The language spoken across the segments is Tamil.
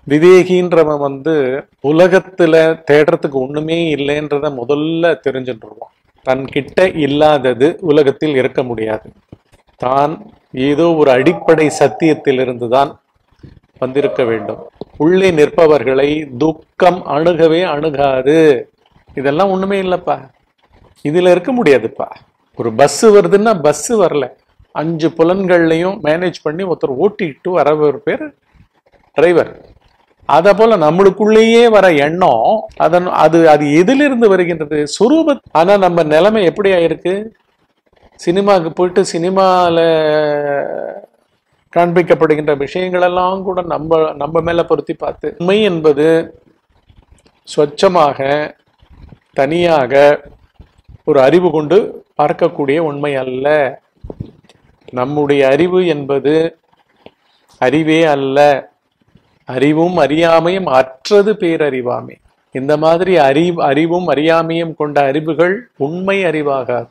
விவேகின்றவன் வந்து உலகத்துல தேடுறதுக்கு ஒண்ணுமே இல்லைன்றத முதல்ல தெரிஞ்சுட்டுருவான் தன் கிட்ட இல்லாதது உலகத்தில் இருக்க முடியாது தான் ஏதோ ஒரு அடிப்படை சத்தியத்திலிருந்து தான் வந்திருக்க வேண்டும் உள்ளே நிற்பவர்களை துக்கம் அணுகவே அணுகாது இதெல்லாம் ஒண்ணுமே இல்லப்பா இதுல இருக்க முடியாதுப்பா ஒரு பஸ் வருதுன்னா பஸ் வரல அஞ்சு புலன்கள்லையும் மேனேஜ் பண்ணி ஒருத்தர் ஓட்டிட்டு வர ஒரு பேர் டிரைவர் அத போல நம்மளுக்குள்ளேயே வர எண்ணம் அதன் அது அது எதிலிருந்து வருகின்றது சுரூப ஆனா நம்ம நிலைமை எப்படி ஆயிருக்கு சினிமாவுக்கு போயிட்டு சினிமால காண்பிக்கப்படுகின்ற விஷயங்கள் எல்லாம் கூட நம்ம நம்ம மேல பொருத்தி பார்த்து உண்மை என்பது சொச்சமாக தனியாக ஒரு அறிவு கொண்டு பார்க்கக்கூடிய உண்மை அல்ல நம்முடைய அறிவு என்பது அறிவே அல்ல அறிவும் அறியாமையும் அற்றது பேரறிவாமை இந்த மாதிரி அறிவு அறிவும் அறியாமையும் கொண்ட அறிவுகள் உண்மை அறிவாகாது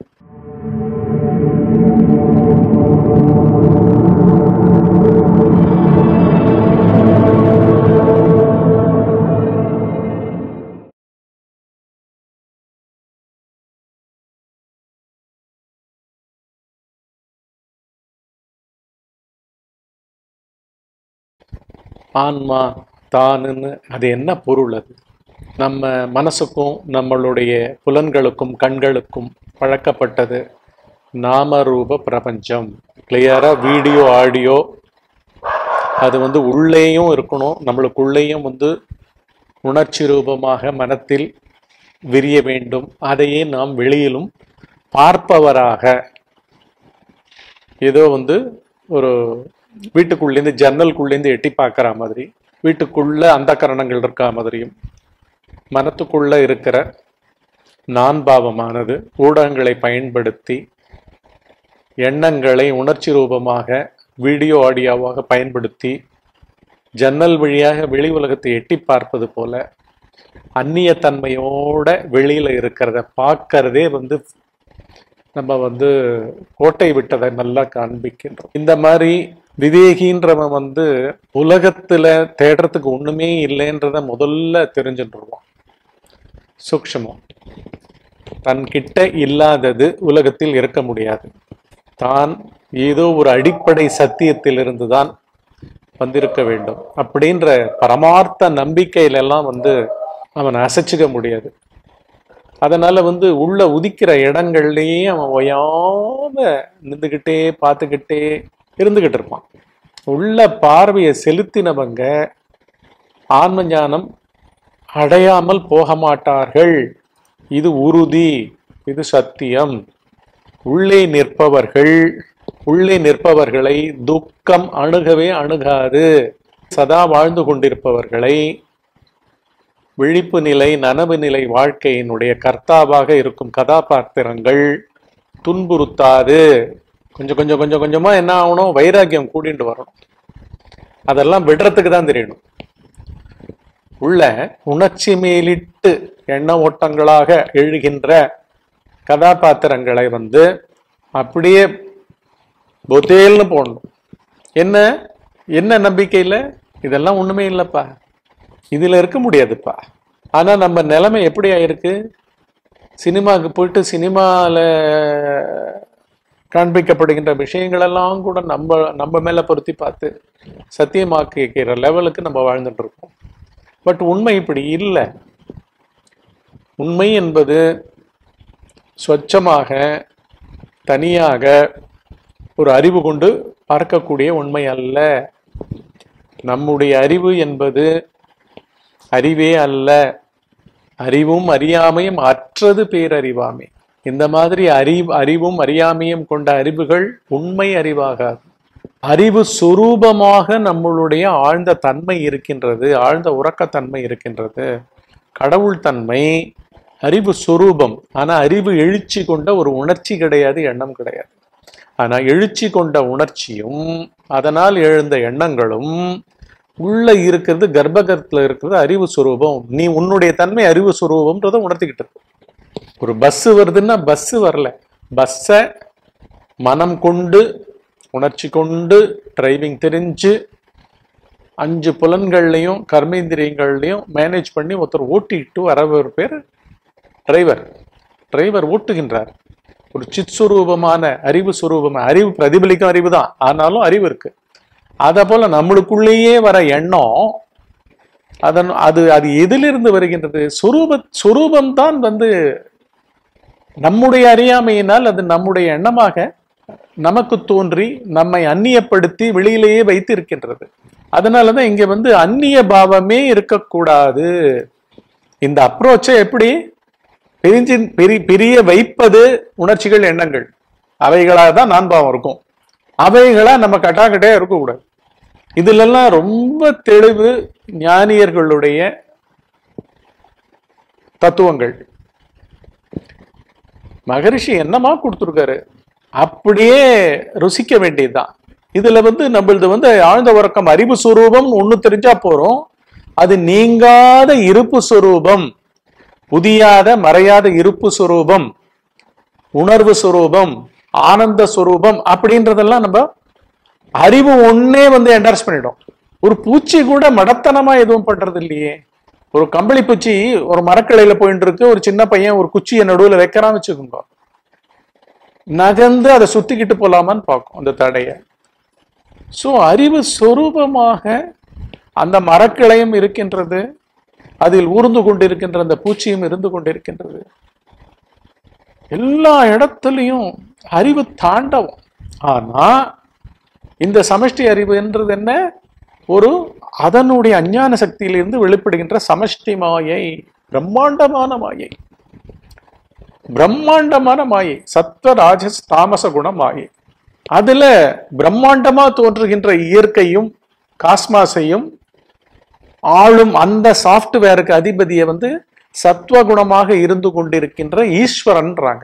ஆன்மா தானுன்னு அது என்ன பொருள் அது நம்ம மனசுக்கும் நம்மளுடைய புலன்களுக்கும் கண்களுக்கும் பழக்கப்பட்டது நாமரூப பிரபஞ்சம் கிளியரா வீடியோ ஆடியோ அது வந்து உள்ளேயும் இருக்கணும் நம்மளுக்குள்ளேயும் வந்து உணர்ச்சி ரூபமாக மனத்தில் விரிய வேண்டும் அதையே நாம் வெளியிலும் பார்ப்பவராக ஏதோ வந்து ஒரு வீட்டுக்குள்ளேருந்து ஜன்னலுக்குள்ளேருந்து எட்டி பார்க்குற மாதிரி வீட்டுக்குள்ள அந்த கரணங்கள் இருக்கா மாதிரியும் மனத்துக்குள்ள இருக்கிற நான் பாவமானது ஊடகங்களை பயன்படுத்தி எண்ணங்களை உணர்ச்சி ரூபமாக வீடியோ ஆடியோவாக பயன்படுத்தி ஜன்னல் வழியாக வெளி உலகத்தை எட்டி பார்ப்பது போல அந்நியத்தன்மையோட வெளியில இருக்கிறத பார்க்கறதே வந்து நம்ம வந்து கோட்டை விட்டதை நல்லா காண்பிக்கின்றோம் இந்த மாதிரி விவேகின்றவன் வந்து உலகத்துல தேடுறதுக்கு ஒண்ணுமே இல்லைன்றத முதல்ல தெரிஞ்சுட்டுருவான் சூக்ஷமம் தன் கிட்ட இல்லாதது உலகத்தில் இருக்க முடியாது தான் ஏதோ ஒரு அடிப்படை சத்தியத்திலிருந்து தான் வந்திருக்க வேண்டும் அப்படின்ற பரமார்த்த நம்பிக்கையில எல்லாம் வந்து அவன் அசைச்சுக்க முடியாது அதனால வந்து உள்ள உதிக்கிற இடங்கள்லயே அவன் ஓயாம நின்றுகிட்டே பார்த்துக்கிட்டே இருந்துகிட்டு இருப்பான் உள்ள பார்வையை செலுத்தினவங்க ஆன்ம ஞானம் அடையாமல் போக மாட்டார்கள் இது உறுதி இது சத்தியம் உள்ளே நிற்பவர்கள் உள்ளே நிற்பவர்களை துக்கம் அணுகவே அணுகாது சதா வாழ்ந்து கொண்டிருப்பவர்களை விழிப்பு நிலை நனவு நிலை வாழ்க்கையினுடைய கர்த்தாவாக இருக்கும் கதாபாத்திரங்கள் துன்புறுத்தாது கொஞ்சம் கொஞ்சம் கொஞ்சம் கொஞ்சமா என்ன ஆகணும் வைராக்கியம் கூடிட்டு வரணும் அதெல்லாம் விடுறதுக்கு தான் தெரியணும் உள்ள உணர்ச்சி மேலிட்டு எண்ண ஓட்டங்களாக எழுகின்ற கதாபாத்திரங்களை வந்து அப்படியே பொத்தேல்னு போடணும் என்ன என்ன நம்பிக்கையில இதெல்லாம் ஒண்ணுமே இல்லப்பா இதுல இருக்க முடியாதுப்பா ஆனா நம்ம நிலைமை எப்படி ஆயிருக்கு சினிமாவுக்கு போயிட்டு சினிமால காண்பிக்கப்படுகின்ற விஷயங்கள் எல்லாம் கூட நம்ம நம்ம மேல பொருத்தி பார்த்து சத்தியமாக்கிக்கிற லெவலுக்கு நம்ம வாழ்ந்துட்டு இருக்கோம் பட் உண்மை இப்படி இல்லை உண்மை என்பது சொச்சமாக தனியாக ஒரு அறிவு கொண்டு பார்க்கக்கூடிய உண்மை அல்ல நம்முடைய அறிவு என்பது அறிவே அல்ல அறிவும் அறியாமையும் அற்றது பேரறிவாமை இந்த மாதிரி அறிவு அறிவும் அறியாமையும் கொண்ட அறிவுகள் உண்மை அறிவாகாது அறிவு சுரூபமாக நம்மளுடைய ஆழ்ந்த தன்மை இருக்கின்றது ஆழ்ந்த உறக்கத்தன்மை இருக்கின்றது கடவுள் தன்மை அறிவு சுரூபம் ஆனா அறிவு எழுச்சி கொண்ட ஒரு உணர்ச்சி கிடையாது எண்ணம் கிடையாது ஆனா எழுச்சி கொண்ட உணர்ச்சியும் அதனால் எழுந்த எண்ணங்களும் உள்ள இருக்கிறது கர்ப்பகத்துல இருக்கிறது அறிவு சுரூபம் நீ உன்னுடைய தன்மை அறிவு சுரூபம்ன்றத உணர்த்திக்கிட்டு இருக்கு ஒரு பஸ் வருதுன்னா பஸ் வரல பஸ்ஸை மனம் கொண்டு உணர்ச்சி கொண்டு டிரைவிங் தெரிஞ்சு அஞ்சு புலன்கள்லையும் கர்மேந்திரியங்கள்லையும் மேனேஜ் பண்ணி ஒருத்தர் ஓட்டிட்டு வரவர் பேர் டிரைவர் டிரைவர் ஓட்டுகின்றார் ஒரு சித் சுரூபமான அறிவு சுரூபமான அறிவு பிரதிபலிக்கும் அறிவு தான் ஆனாலும் அறிவு இருக்கு அத போல நம்மளுக்குள்ளேயே வர எண்ணம் அதன் அது அது எதிலிருந்து வருகின்றது சுரூப சுரூபம் தான் வந்து நம்முடைய அறியாமையினால் அது நம்முடைய எண்ணமாக நமக்கு தோன்றி நம்மை அந்நியப்படுத்தி வெளியிலேயே வைத்து இருக்கின்றது அதனாலதான் இங்க வந்து அந்நிய பாவமே இருக்கக்கூடாது இந்த அப்ரோச்சை எப்படி பிரிஞ்சு பிரி பிரிய வைப்பது உணர்ச்சிகள் எண்ணங்கள் அவைகளாக தான் நான் பாவம் இருக்கும் அவைகளா நம்ம கட்டாக்கட்டையா இருக்கக்கூடாது இதுலெல்லாம் ரொம்ப தெளிவு ஞானியர்களுடைய தத்துவங்கள் மகரிஷி என்னமா கொடுத்துருக்காரு அப்படியே ருசிக்க வேண்டியதுதான் இதுல வந்து நம்மளது வந்து ஆழ்ந்த உறக்கம் அறிவு சுரூபம் ஒண்ணு தெரிஞ்சா போறோம் அது நீங்காத இருப்பு சுரூபம் புதியாத மறையாத இருப்பு சுரூபம் உணர்வு சுரூபம் ஆனந்த சுரூபம் அப்படின்றதெல்லாம் நம்ம அறிவு ஒன்னே வந்து என்டார்ஸ் பண்ணிடும் ஒரு பூச்சி கூட மடத்தனமா எதுவும் பண்றது இல்லையே ஒரு கம்பளி பூச்சி ஒரு மரக்கிளையில போயிட்டு இருக்கு ஒரு சின்ன பையன் ஒரு குச்சியை நடுவுல வைக்கிறான்னு வச்சுக்கோங்க நகர்ந்து அதை சுத்திக்கிட்டு போலாமான்னு பார்க்கும் அந்த தடைய சோ அறிவு சொரூபமாக அந்த மரக்கிளையும் இருக்கின்றது அதில் ஊர்ந்து கொண்டிருக்கின்ற அந்த பூச்சியும் இருந்து கொண்டிருக்கின்றது எல்லா இடத்துலையும் அறிவு தாண்டவம் ஆனா இந்த சமஷ்டி அறிவு என்றது என்ன ஒரு அதனுடைய அஞ்ஞான சக்தியிலிருந்து வெளிப்படுகின்ற சமஷ்டி மாயை பிரம்மாண்டமான மாயை பிரம்மாண்டமான மாயை சத்வ ராஜஸ் தாமச குண மாயை அதுல பிரம்மாண்டமா தோன்றுகின்ற இயற்கையும் காஸ்மாஸையும் ஆளும் அந்த சாஃப்ட்வேருக்கு அதிபதியை வந்து சத்வகுணமாக இருந்து கொண்டிருக்கின்ற ஈஸ்வரன்றாங்க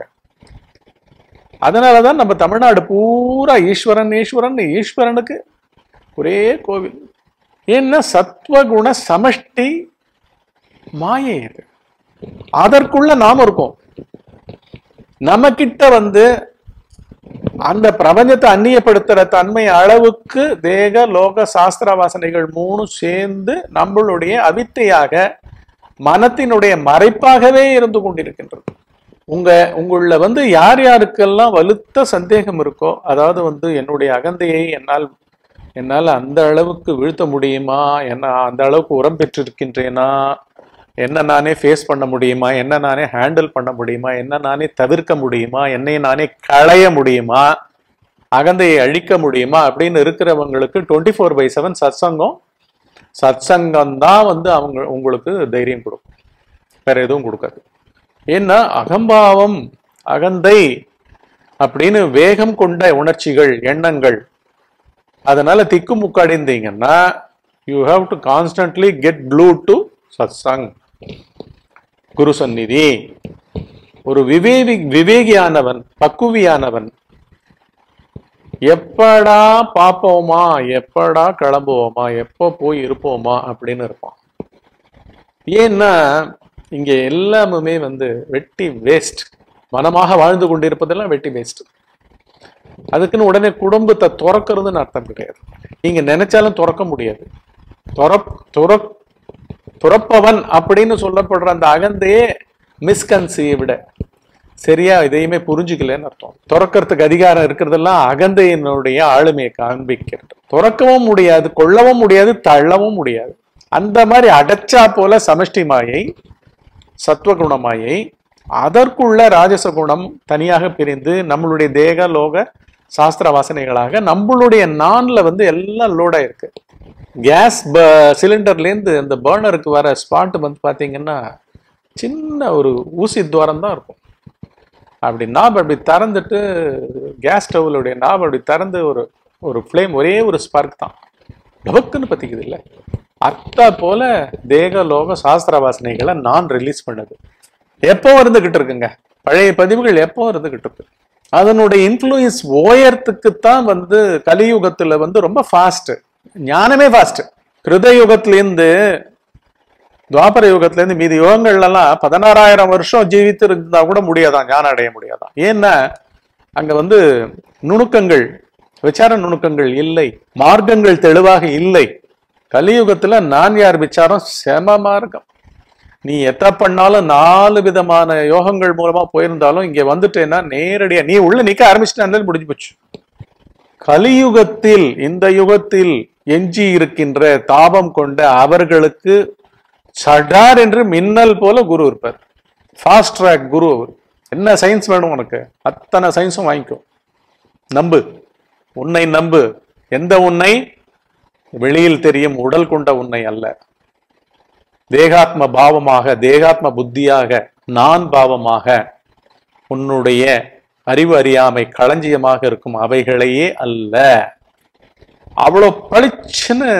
அதனாலதான் நம்ம தமிழ்நாடு பூரா ஈஸ்வரன் ஈஸ்வரன் ஈஸ்வரனுக்கு ஒரே கோவில் ஏன்னா சத்வகுண சமஷ்டி மாயை இது அதற்குள்ள நாம இருக்கோம் நம்ம கிட்ட வந்து அந்த பிரபஞ்சத்தை அந்நியப்படுத்துற தன்மை அளவுக்கு தேக லோக சாஸ்திர வாசனைகள் மூணு சேர்ந்து நம்மளுடைய அவித்தையாக மனத்தினுடைய மறைப்பாகவே இருந்து கொண்டிருக்கின்றது உங்க உங்கள வந்து யார் யாருக்கெல்லாம் வலுத்த சந்தேகம் இருக்கோ அதாவது வந்து என்னுடைய அகந்தையை என்னால் என்னால் அந்த அளவுக்கு வீழ்த்த முடியுமா என்ன அந்த அளவுக்கு உரம் பெற்றிருக்கின்றேனா என்ன நானே ஃபேஸ் பண்ண முடியுமா என்ன நானே ஹேண்டில் பண்ண முடியுமா என்ன நானே தவிர்க்க முடியுமா என்னை நானே களைய முடியுமா அகந்தையை அழிக்க முடியுமா அப்படின்னு இருக்கிறவங்களுக்கு டுவெண்ட்டி ஃபோர் பை செவன் சத்சங்கம் சத்சங்கம் தான் வந்து அவங்க உங்களுக்கு தைரியம் கொடுக்கும் வேற எதுவும் கொடுக்காது ஏன்னா அகம்பாவம் அகந்தை அப்படின்னு வேகம் கொண்ட உணர்ச்சிகள் எண்ணங்கள் அதனால திக்கு முக்காடிந்தீங்கன்னா you have to constantly get blue to satsang guru சந்நிதி ஒரு விவேகி விவேகியானவன் பக்குவியானவன் எப்படா பார்ப்போமா எப்படா கிளம்புவோமா எப்போ போய் இருப்போமா அப்படின்னு இருப்பான் ஏன்னா இங்க எல்லாமுமே வந்து வெட்டி வேஸ்ட் மனமாக வாழ்ந்து கொண்டிருப்பதெல்லாம் வெட்டி வேஸ்ட் அதுக்குன்னு உடனே குடும்பத்தை துறக்கிறதுன்னு அர்த்தம் கிடையாது நீங்க நினைச்சாலும் துறக்க முடியாது துறப் துறப் துறப்பவன் அப்படின்னு சொல்லப்படுற அந்த அகந்தையே மிஸ்கன்சீவ்டு சரியா இதையுமே புரிஞ்சுக்கலன்னு அர்த்தம் துறக்கிறதுக்கு அதிகாரம் இருக்கிறதெல்லாம் அகந்தையினுடைய ஆளுமையை காண்பிக்கிறது துறக்கவும் முடியாது கொள்ளவும் முடியாது தள்ளவும் முடியாது அந்த மாதிரி அடைச்சா போல சமஷ்டி மாயை சத்வகுண மாயை அதற்குள்ள ராஜச குணம் தனியாக பிரிந்து நம்மளுடைய தேக லோக சாஸ்திர வாசனைகளாக நம்மளுடைய நான்ல வந்து எல்லாம் லோடா இருக்கு கேஸ் சிலிண்டர்லேருந்து அந்த பர்னருக்கு வர ஸ்பாட் வந்து பார்த்தீங்கன்னா சின்ன ஒரு ஊசி துவாரம் தான் இருக்கும் அப்படி நாப் அப்படி திறந்துட்டு கேஸ் ஸ்டவ்லுடைய நாப் அப்படி திறந்து ஒரு ஒரு ஃப்ளேம் ஒரே ஒரு ஸ்பார்க் தான் டபக்குன்னு பத்திக்குது இல்லை அத்தா போல தேக லோக சாஸ்திர வாசனைகளை நான் ரிலீஸ் பண்ணது எப்போ இருந்துகிட்டு இருக்குங்க பழைய பதிவுகள் எப்போ இருந்துகிட்டு இருக்கு அதனுடைய இன்ஃப்ளூயன்ஸ் ஓயறதுக்கு தான் வந்து கலியுகத்துல வந்து ரொம்ப ஃபாஸ்ட் ஞானமே ஃபாஸ்ட் கிருத யுகத்திலேருந்து துவாபர யுகத்துல இருந்து மீதி யுகங்கள்ல எல்லாம் பதினாறாயிரம் வருஷம் ஜீவித்து இருந்தா கூட முடியாதான் ஞானம் அடைய முடியாதான் ஏன்னா அங்க வந்து நுணுக்கங்கள் விசார நுணுக்கங்கள் இல்லை மார்க்கங்கள் தெளிவாக இல்லை கலியுகத்துல நான் யார் விசாரம் செம மார்க்கம் நீ எத்த பண்ணாலும் நாலு விதமான யோகங்கள் மூலமா போயிருந்தாலும் இங்க வந்துட்டேன்னா நேரடியா நீ உள்ள நிக்க ஆரம்பிச்சிட்டா முடிஞ்சு போச்சு கலியுகத்தில் இந்த யுகத்தில் எஞ்சி இருக்கின்ற தாபம் கொண்ட அவர்களுக்கு சடார் என்று மின்னல் போல குரு இருப்பார் ஃபாஸ்ட் ட்ராக் குரு அவர் என்ன சயின்ஸ் வேணும் உனக்கு அத்தனை சயின்ஸும் வாங்கிக்கோ நம்பு உன்னை நம்பு எந்த உன்னை வெளியில் தெரியும் உடல் கொண்ட உன்னை அல்ல தேகாத்ம பாவமாக தேகாத்ம புத்தியாக நான் பாவமாக உன்னுடைய அறிவு அறியாமை களஞ்சியமாக இருக்கும் அவைகளையே அல்ல அவ்வளோ பளிச்சுன்னு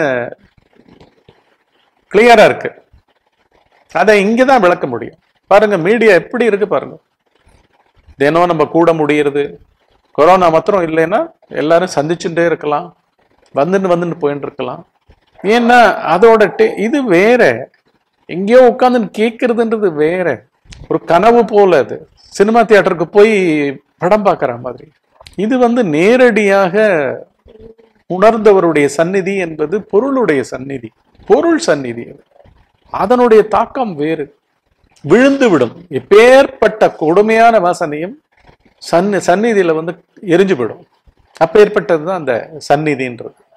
கிளியரா இருக்கு அதை இங்கதான் விளக்க முடியும் பாருங்க மீடியா எப்படி இருக்கு பாருங்க தினம் நம்ம கூட முடியறது கொரோனா மாத்திரம் இல்லைன்னா எல்லாரும் சந்திச்சுட்டே இருக்கலாம் வந்துன்னு வந்துன்னு போயின்னு இருக்கலாம் ஏன்னா அதோட டே- இது வேற எங்கேயோ உட்காந்துன்னு கேட்கறதுன்றது வேற ஒரு கனவு போல அது சினிமா தியேட்டருக்கு போய் படம் பார்க்குற மாதிரி இது வந்து நேரடியாக உணர்ந்தவருடைய சந்நிதி என்பது பொருளுடைய சந்நிதி பொருள் சந்நிதி அது அதனுடைய தாக்கம் வேறு விழுந்து விடும் எப்பேற்பட்ட கொடுமையான வாசனையும் சன்னி சந்நிதியில வந்து எரிஞ்சு விடும் அப்பேற்பட்டது தான் அந்த சந்நிதின்றது